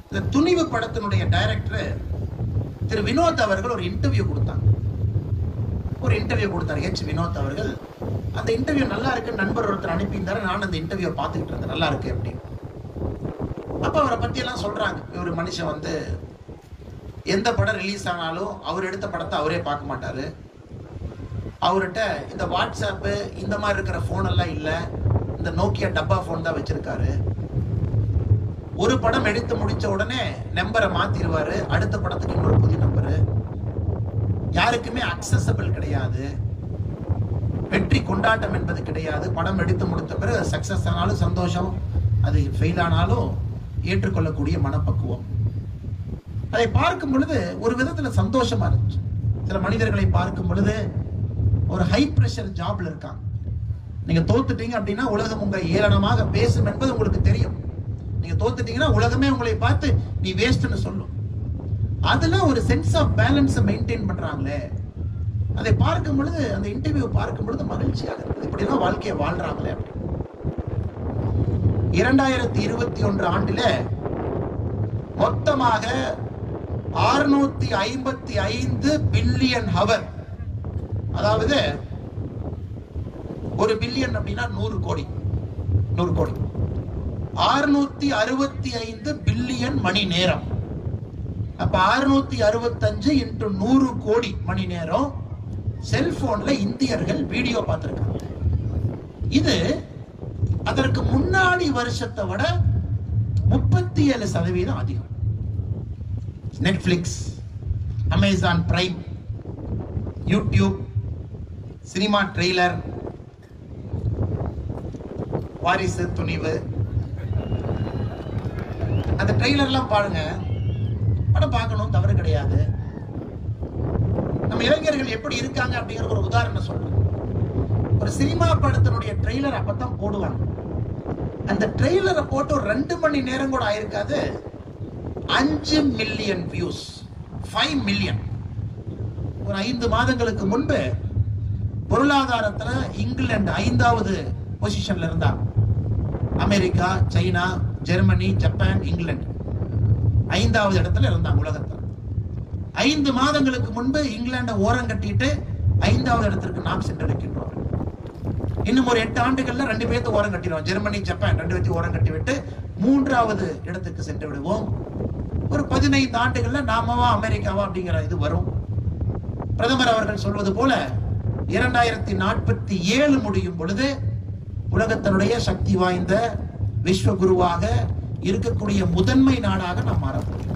இந்த துணிவு படத்தினுடைய டைரக்டர் திரு வினோத் அவர்கள் ஒரு இன்டர்வியூ கொடுத்தாங்க ஒரு இன்டர்வியூ கொடுத்தாரு ஹெச் வினோத் அவர்கள் அந்த இன்டர்வியூ நல்லா இருக்கு நண்பர் ஒருத்தர் அனுப்பியிருந்தாரு நான் அந்த இன்டர்வியூ பார்த்துக்கிட்டு இருந்தேன் நல்லா இருக்கு அப்படின்னு அப்ப அவரை பத்தி எல்லாம் சொல்றாங்க ஒரு மனுஷன் வந்து எந்த படம் ரிலீஸ் ஆனாலும் அவர் எடுத்த படத்தை அவரே பார்க்க மாட்டாரு அவர்கிட்ட இந்த வாட்ஸ்அப்பு இந்த மாதிரி இருக்கிற ஃபோன் எல்லாம் இல்லை இந்த நோக்கியா டப்பா ஃபோன் தான் வச்சிருக்காரு ஒரு படம் எடுத்து முடிச்ச உடனே நம்பரை மாத்திருவாரு அடுத்த படத்துக்கு இன்னொரு புதிய நம்பரு யாருக்குமே அக்சசபிள் கிடையாது வெற்றி கொண்டாட்டம் என்பது கிடையாது படம் எடுத்து முடித்த பிறகு சக்சஸ் ஆனாலும் சந்தோஷம் அது ஃபெயில் ஆனாலும் ஏற்றுக்கொள்ளக்கூடிய மனப்பக்குவம் அதை பார்க்கும் பொழுது ஒரு விதத்துல சந்தோஷமா இருந்துச்சு சில மனிதர்களை பார்க்கும் பொழுது ஒரு ஹை பிரஷர் ஜாப்ல இருக்காங்க நீங்க தோத்துட்டீங்க அப்படின்னா உலகம் உங்க ஏளனமாக பேசும் என்பது உங்களுக்கு தெரியும் நீங்க தோத்துட்டீங்கன்னா உலகமே உங்களை பார்த்து நீ வேஸ்ட்னு சொல்லும் அதுல ஒரு சென்ஸ் ஆஃப் பேலன்ஸை மெயின்டைன் பண்றாங்களே அதை பார்க்கும் பொழுது அந்த இன்டர்வியூ பார்க்கும் பொழுது மகிழ்ச்சியாக இருக்குது இப்படிலாம் வாழ்க்கையை வாழ்றாங்களே அப்படி இரண்டாயிரத்தி இருபத்தி ஒன்று ஆண்டில மொத்தமாக அறுநூத்தி ஐம்பத்தி ஐந்து பில்லியன் ஹவர் அதாவது ஒரு பில்லியன் அப்படின்னா நூறு கோடி நூறு கோடி அறுநூத்தி அறுபத்தி ஐந்து பில்லியன் மணி நேரம் அப்ப அறுநூத்தி அறுபத்தஞ்சு இன்ட்டு நூறு கோடி மணி நேரம் செல்போன்ல இந்தியர்கள் வீடியோ பார்த்திருக்காங்க இது அதற்கு முன்னாடி வருஷத்தை விட முப்பத்தி ஏழு சதவீதம் அதிகம் Netflix Amazon Prime YouTube cinema trailer Varisu Thunivu அந்த ட்ரெய்லர்லாம் பாருங்க படம் பார்க்கணும் தவறு கிடையாது நம்ம இளைஞர்கள் எப்படி இருக்காங்க அப்படிங்கிற ஒரு உதாரணம் சொல்றேன் ஒரு சினிமா படத்தினுடைய ட்ரெய்லர் அப்பதான் போடுவாங்க அந்த ட்ரெய்லரை போட்டு ஒரு ரெண்டு மணி நேரம் கூட ஆயிருக்காது அஞ்சு மில்லியன் வியூஸ் ஃபைவ் மில்லியன் ஒரு ஐந்து மாதங்களுக்கு முன்பு பொருளாதாரத்துல இங்கிலாந்து ஐந்தாவது பொசிஷன்ல இருந்தாங்க America China Germany Japan England ஐந்தாவது இடத்துல இருந்தாங்க உலகத்துல ஐந்து மாதங்களுக்கு முன்பு இங்கிலாண்டை ஓரம் கட்டிட்டு ஐந்தாவது இடத்திற்கு நாம் சென்றிருக்கின்றோம் இன்னும் ஒரு எட்டு ஆண்டுகள்ல ரெண்டு பேர்த்து ஓரம் கட்டிடுவோம் ஜெர்மனி ஜப்பான் ரெண்டு பேர்த்தையும் ஓரம் கட்டி விட்டு மூன்றாவது இடத்துக்கு சென்று விடுவோம் ஒரு பதினைந்து ஆண்டுகள்ல நாமவா அமெரிக்காவா அப்படிங்கிற இது வரும் பிரதமர் அவர்கள் சொல்வது போல இரண்டாயிரத்தி நாற்பத்தி ஏழு முடியும் பொழுது உலகத்தினுடைய சக்தி வாய்ந்த விஸ்வகுருவாக இருக்கக்கூடிய முதன்மை நாடாக நாம் மாறப்போம்